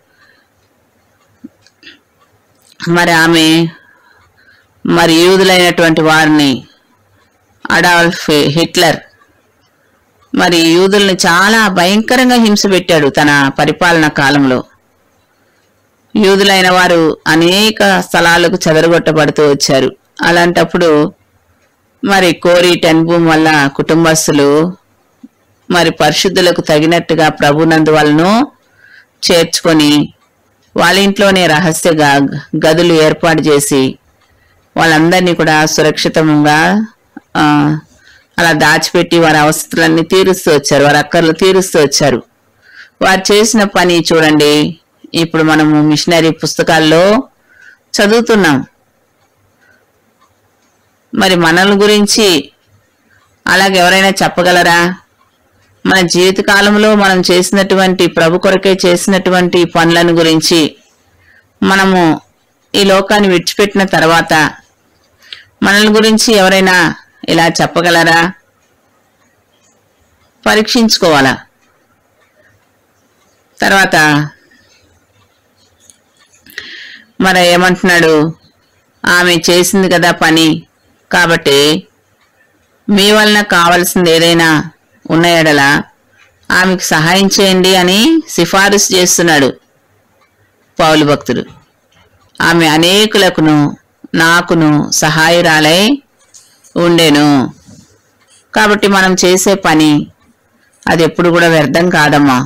మరి ఆమె మరి యూదులైనటువంటి వారిని అడాల్ఫ్ హిట్లర్ మరి యూదుల్ని చాలా భయంకరంగా హింస పెట్టాడు తన పరిపాలన కాలంలో యూదులైన వారు అనేక స్థలాలకు చెదరగొట్టబడుతూ వచ్చారు అలాంటప్పుడు మరి కోరి టెన్భూమ్ వల్ల కుటుంబస్తులు మరి పరిశుద్ధులకు తగినట్టుగా ప్రభునందు వాళ్ళను చేర్చుకొని వాళ్ళ ఇంట్లోనే రహస్య గ- గదులు ఏర్పాటు చేసి వాళ్ళందరినీ కూడా సురక్షితంగా ఆ, అలా దాచిపెట్టి వారి అవసరాలన్నీ తీరుస్తూ వచ్చారు వారి అక్కర్లు తీరుస్తూ వచ్చారు వారు చేసిన పని చూడండి ఇప్పుడు మనము మిషనరీ పుస్తకాల్లో చదువుతున్నాం మరి మనల గురించి అలాగే ఎవరైనా చెప్పగలరా మన జీవిత కాలంలో మనం చేసినటువంటి ప్రభు కొరకే చేసినటువంటి పనులను గురించి మనము ఈ లోకాన్ని విడిచిపెట్టిన తర్వాత మనల గురించి ఎవరైనా ఇలా చెప్పగలరా పరీక్షించుకోవాలా తర్వాత మరి ఏమంటున్నాడు ఆమె చేసింది కదా పని కాబట్టి మీ వలన కావలసింది ఏదైనా ఉన్న ఎడల ఆమెకు సహాయం చేయండి అని సిఫారసు చేస్తున్నాడు పౌలు భక్తుడు ఆమె అనేకులకును నాకును సహాయురాలై ఉండెను కాబట్టి మనం చేసే పని అది ఎప్పుడు కూడా వ్యర్థం కాదమ్మా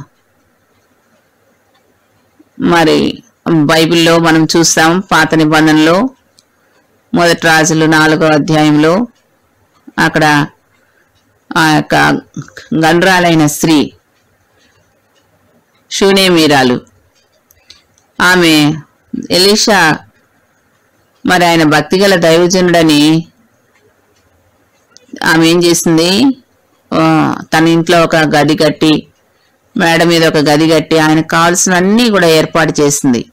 మరి బైబిల్లో మనం చూస్తాం పాత నిబంధనలో మొదటి రాజులు నాలుగో అధ్యాయంలో అక్కడ ఆ యొక్క గండ్రాలైన స్త్రీ షూనేమీరాలు ఆమె ఎలీషా మరి ఆయన భక్తిగల దైవజనుడని ఆమె ఏం చేసింది ఆ, తన ఇంట్లో ఒక గది కట్టి మేడ మీద ఒక గది కట్టి ఆయనకు కావాల్సినవన్నీ కూడా ఏర్పాటు చేసింది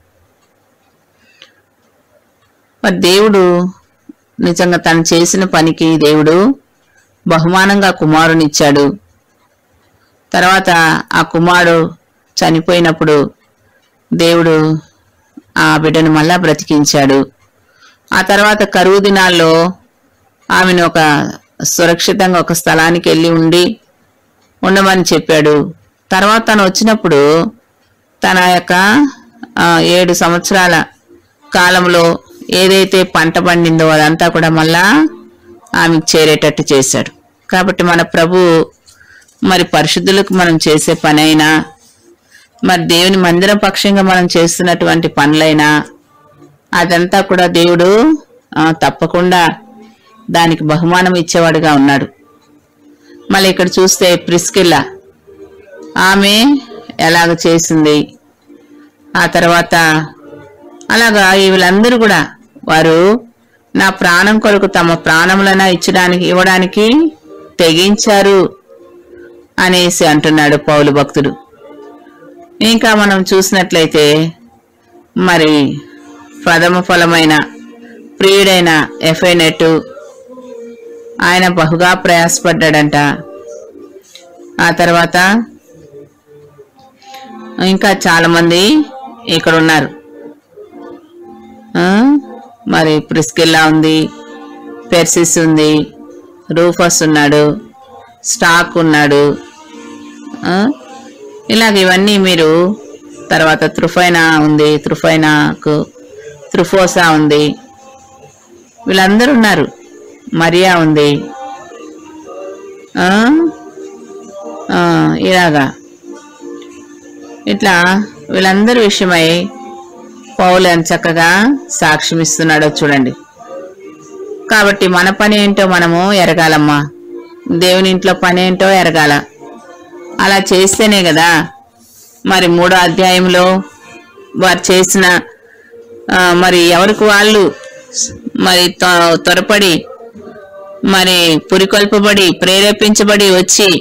మరి దేవుడు నిజంగా తను చేసిన పనికి దేవుడు బహుమానంగా కుమారునిచ్చాడు తర్వాత ఆ కుమారుడు చనిపోయినప్పుడు దేవుడు ఆ బిడ్డను మళ్ళా బ్రతికించాడు ఆ తర్వాత కరువు దినాల్లో ఆమెను ఒక సురక్షితంగా ఒక స్థలానికి వెళ్ళి ఉండి ఉండమని చెప్పాడు తర్వాత తను వచ్చినప్పుడు తన యొక్క ఆ, ఏడు సంవత్సరాల కాలంలో ఏదైతే పంట పండిందో అదంతా కూడా మళ్ళా ఆమెకు చేరేటట్టు చేశాడు కాబట్టి మన ప్రభు మరి పరిశుద్ధులకు మనం చేసే పనైనా మరి దేవుని మందిరం పక్షంగా మనం చేస్తున్నటువంటి పనులైనా అదంతా కూడా దేవుడు ఆ, తప్పకుండా దానికి బహుమానం ఇచ్చేవాడుగా ఉన్నాడు మళ్ళీ ఇక్కడ చూస్తే ప్రిస్కిల్లా ఆమె ఎలాగ చేసింది ఆ తర్వాత అలాగా వీళ్ళందరూ కూడా వారు నా ప్రాణం కొరకు తమ ప్రాణములన ఇచ్చడానికి ఇవ్వడానికి తెగించారు అనేసి అంటున్నాడు పౌలు భక్తుడు ఇంకా మనం చూసినట్లయితే మరి ప్రథమ ఫలమైన ప్రియుడైన ఎఫ్ఐనెట్ ఆయన బహుగా ప్రయాసపడ్డాడంట ఆ తర్వాత ఇంకా చాలా మంది ఇక్కడ ఉన్నారు ఆ, మరి ప్రిస్కిల్లా ఉంది పెర్సిస్ ఉంది రూఫస్ ఉన్నాడు స్టాక్ ఉన్నాడు ఆ, ఇలాగ ఇవన్నీ మీరు తర్వాత త్రుఫైనా ఉంది త్రుఫైనాకు త్రుఫోసా ఉంది వీళ్ళందరూ ఉన్నారు మరియా ఉంది ఆ, ఆ, ఇలాగా ఇట్లా వీళ్ళందరి విషయమై పౌలు ఎంత చక్కగా సాక్ష్యం ఇస్తున్నాడో చూడండి కాబట్టి మన పని ఏంటో మనము ఎరగాలమ్మా దేవుని ఇంట్లో పని ఏంటో ఎరగాల అలా చేస్తేనే కదా మరి మూడో అధ్యాయంలో వారు చేసిన ఆ, మరి ఎవరికి వాళ్ళు మరి త్వ- త్వరపడి మరి పురికొల్పబడి ప్రేరేపించబడి వచ్చి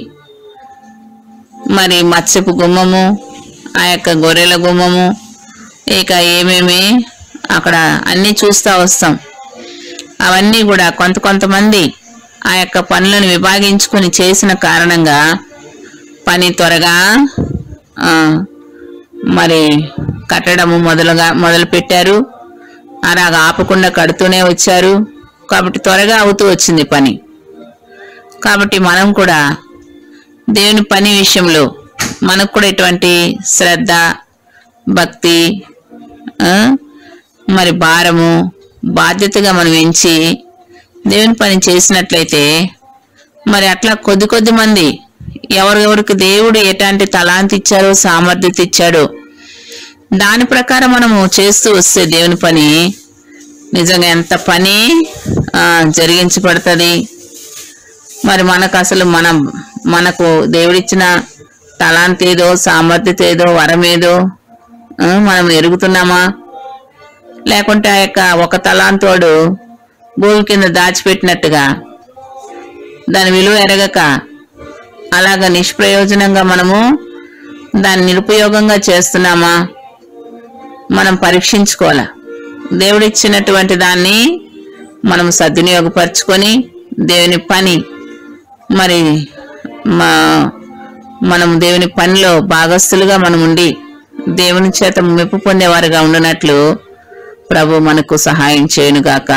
మరి మత్స్యపు గుమ్మము ఆ యొక్క గొర్రెల గుమ్మము ఇక ఏమేమి అక్కడ అన్నీ చూస్తూ వస్తాం అవన్నీ కూడా కొంత కొంతమంది ఆ యొక్క పనులను విభాగించుకొని చేసిన కారణంగా పని త్వరగా ఆ, మరి కట్టడము మొదలుగా మొదలు పెట్టారు అలాగ ఆపకుండా కడుతూనే వచ్చారు కాబట్టి త్వరగా అవుతూ వచ్చింది పని కాబట్టి మనం కూడా దేవుని పని విషయంలో మనకు కూడా ఇటువంటి శ్రద్ధ భక్తి ఆ, మరి భారము బాధ్యతగా మనం ఎంచి దేవుని పని చేసినట్లయితే మరి అట్లా కొద్ది కొద్ది మంది ఎవరెవరికి దేవుడు ఎలాంటి తలాంతి ఇచ్చారో సామర్థ్యత ఇచ్చాడో దాని ప్రకారం మనము చేస్తూ వస్తే దేవుని పని నిజంగా ఎంత పని ఆ, జరిగించబడుతుంది మరి మనకు అసలు మనం మనకు దేవుడిచ్చిన తలాంతి ఏదో సామర్థ్యత ఏదో వరం ఏదో ఆ, మనం ఎరుగుతున్నామా లేకుంటే ఆ యొక్క ఒక తలాంతోడు భూమి కింద దాచిపెట్టినట్టుగా దాని విలువ ఎరగక అలాగ నిష్ప్రయోజనంగా మనము దాన్ని నిరుపయోగంగా చేస్తున్నామా మనం పరీక్షించుకోవాలి దేవుడిచ్చినటువంటి దాన్ని మనం సద్వినియోగపరుచుకొని దేవుని పని మరి మా మనం దేవుని పనిలో భాగస్థులుగా మనం ఉండి దేవుని చేత మెప్పు పొందేవారుగా ఉండినట్లు ప్రభు మనకు సహాయం చేయనుగాక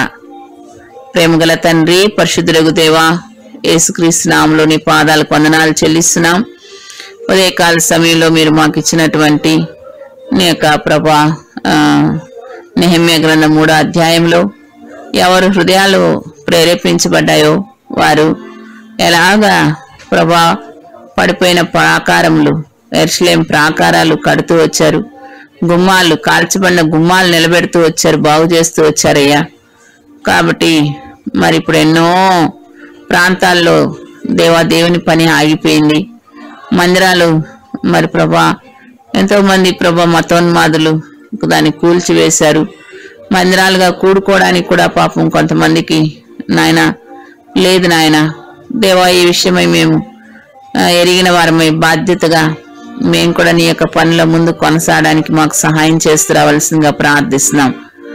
ప్రేమగల తండ్రి పరిశుద్ధులకు దేవా యేసుక్రీస్తు నామంలో నీ పాదాలు వందనాలు చెల్లిస్తున్నాం ఉదయకాల సమయంలో మీరు మాకు ఇచ్చినటువంటి నీ యొక్క ప్రభా ఆ, నెహమ్య గ్రంథం మూడో అధ్యాయంలో ఎవరు హృదయాలు ప్రేరేపించబడ్డాయో వారు ఎలాగా ప్రభా పడిపోయిన ప్రాకారములు ఎర్స్లేం ప్రాకారాలు కడుతూ వచ్చారు గుమ్మాలు కాల్చబడిన గుమ్మాలు నిలబెడుతూ వచ్చారు బాగు చేస్తూ వచ్చారయ్యా కాబట్టి మరి ఇప్పుడు ఎన్నో ప్రాంతాల్లో దేవా దేవుని పని ఆగిపోయింది మందిరాలు మరి ప్రభా ఎంతో మంది ప్రభా మతోన్మాదులు దాన్ని కూల్చివేశారు మందిరాలుగా కూడుకోవడానికి కూడా పాపం కొంతమందికి నాయన లేదు నాయన దేవా ఈ విషయమై మేము ఆ, ఎరిగిన వారమై బాధ్యతగా మేము కూడా నీ యొక్క పనుల ముందు కొనసాగడానికి మాకు సహాయం చేస్తూ రావాల్సిందిగా ప్రార్థిస్తున్నాం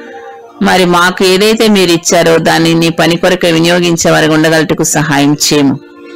మరి మాకు ఏదైతే మీరు ఇచ్చారో దాన్ని నీ పని కొరకు వినియోగించే వారికి ఉండగలటకు సహాయం చేయము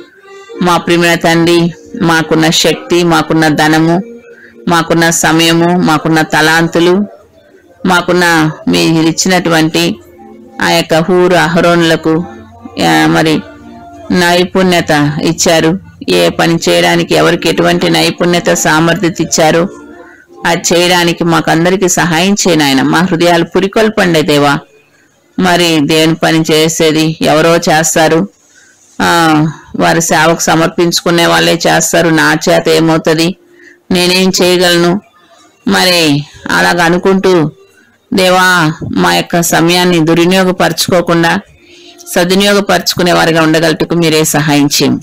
మా ప్రియమైన తండ్రి మాకున్న శక్తి మాకున్న ధనము మాకున్న సమయము మాకున్న తలాంతులు మాకున్న మీరు ఇచ్చినటువంటి ఆ యొక్క హూరు అహరోనులకు ఆ, మరి నైపుణ్యత ఇచ్చారు ఏ పని చేయడానికి ఎవరికి ఎటువంటి నైపుణ్యత సామర్థ్యత ఇచ్చారు అది చేయడానికి మాకందరికి సహాయం చేయను ఆయన మా హృదయాలు పురికొల్పండి దేవా మరి దేవుని పని చేసేది ఎవరో చేస్తారు ఆ వారి సేవకు సమర్పించుకునే వాళ్ళే చేస్తారు నా చేత ఏమవుతుంది నేనేం చేయగలను మరి అలాగ అనుకుంటూ దేవా మా యొక్క సమయాన్ని దుర్వినియోగపరచుకోకుండా సద్వినియోగపరచుకునే వారిగా ఉండగలటకు మీరే సహాయం చేయం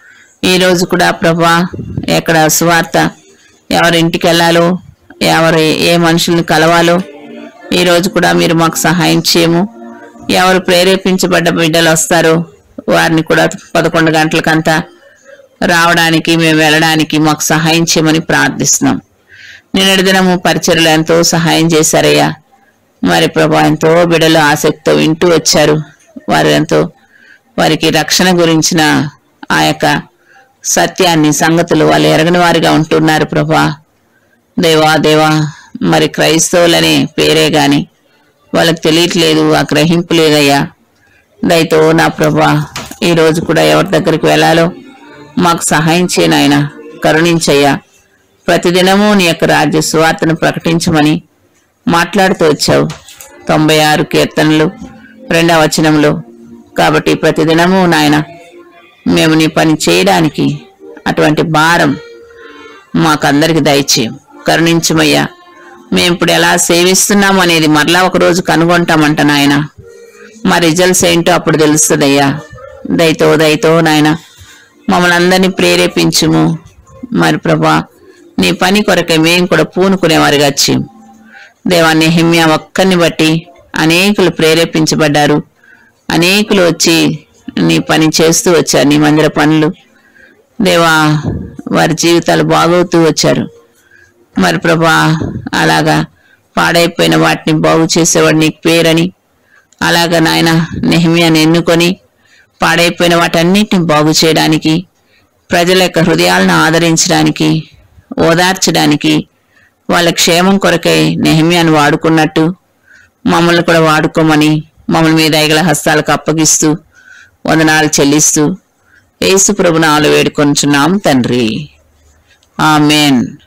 ఈ రోజు కూడా ప్రభా ఎక్కడ సువార్త ఎవరి ఇంటికి వెళ్ళాలో ఎవరు ఏ మనుషుల్ని కలవాలో ఈ రోజు కూడా మీరు మాకు సహాయం చేయము ఎవరు ప్రేరేపించబడ్డ బిడ్డలు వస్తారో వారిని కూడా పదకొండు గంటలకంతా రావడానికి మేము వెళ్ళడానికి మాకు సహాయం చేయమని ప్రార్థిస్తున్నాం నిన్నటి దినము పరిచయలు ఎంతో సహాయం చేశారయ్యా మరి ప్రభా ఎంతో బిడ్డలు ఆసక్తితో వింటూ వచ్చారు వారు ఎంతో వారికి రక్షణ గురించిన ఆ యొక్క సత్యాన్ని సంగతులు వాళ్ళు ఎరగని వారిగా ఉంటున్నారు ప్రభా దేవా దేవా మరి క్రైస్తవులనే పేరే గాని వాళ్ళకి తెలియట్లేదు ఆ గ్రహింపు లేదయ్యా దయతో నా ప్రభా ఈ రోజు కూడా ఎవరి దగ్గరికి వెళ్ళాలో మాకు సహాయం చేయనాయన కరుణించయ్యా ప్రతిదినము నీ యొక్క రాజ్య సువార్తను ప్రకటించమని మాట్లాడుతూ వచ్చావు తొంభై ఆరు కీర్తనలు రెండవ వచనంలో కాబట్టి ప్రతిదినము నాయన మేము నీ పని చేయడానికి అటువంటి భారం మాకందరికి దయచేయం కరుణించమయ్యా మేము ఇప్పుడు ఎలా సేవిస్తున్నాం అనేది మరలా ఒక రోజు కనుగొంటామంట నాయన మా రిజల్ట్స్ ఏంటో అప్పుడు తెలుస్తుందయ్యా దయతో దయతో నాయన మమ్మల్ని అందరినీ ప్రేరేపించుము మరి ప్రభా నీ పని కొరకే మేము కూడా పూనుకునేవారిగా వచ్చి దేవాన్ని హిమ్య ఒక్కరిని బట్టి అనేకులు ప్రేరేపించబడ్డారు అనేకులు వచ్చి నీ పని చేస్తూ వచ్చారు నీ మందిర పనులు దేవా వారి జీవితాలు బాగవుతూ వచ్చారు మరి ప్రభా అలాగా పాడైపోయిన వాటిని బాగు చేసేవాడు నీకు పేరని అలాగా నాయన నెహమియాని ఎన్నుకొని పాడైపోయిన వాటన్నిటిని బాగు చేయడానికి ప్రజల యొక్క హృదయాలను ఆదరించడానికి ఓదార్చడానికి వాళ్ళ క్షేమం కొరకై నెహమియాను వాడుకున్నట్టు మమ్మల్ని కూడా వాడుకోమని మమ్మల్ని మీ దయగల హస్తాలకు అప్పగిస్తూ వందనాలు చెల్లిస్తూ యేసు ప్రభునాలు వేడుకొంచున్నాం తండ్రి ఆమెన్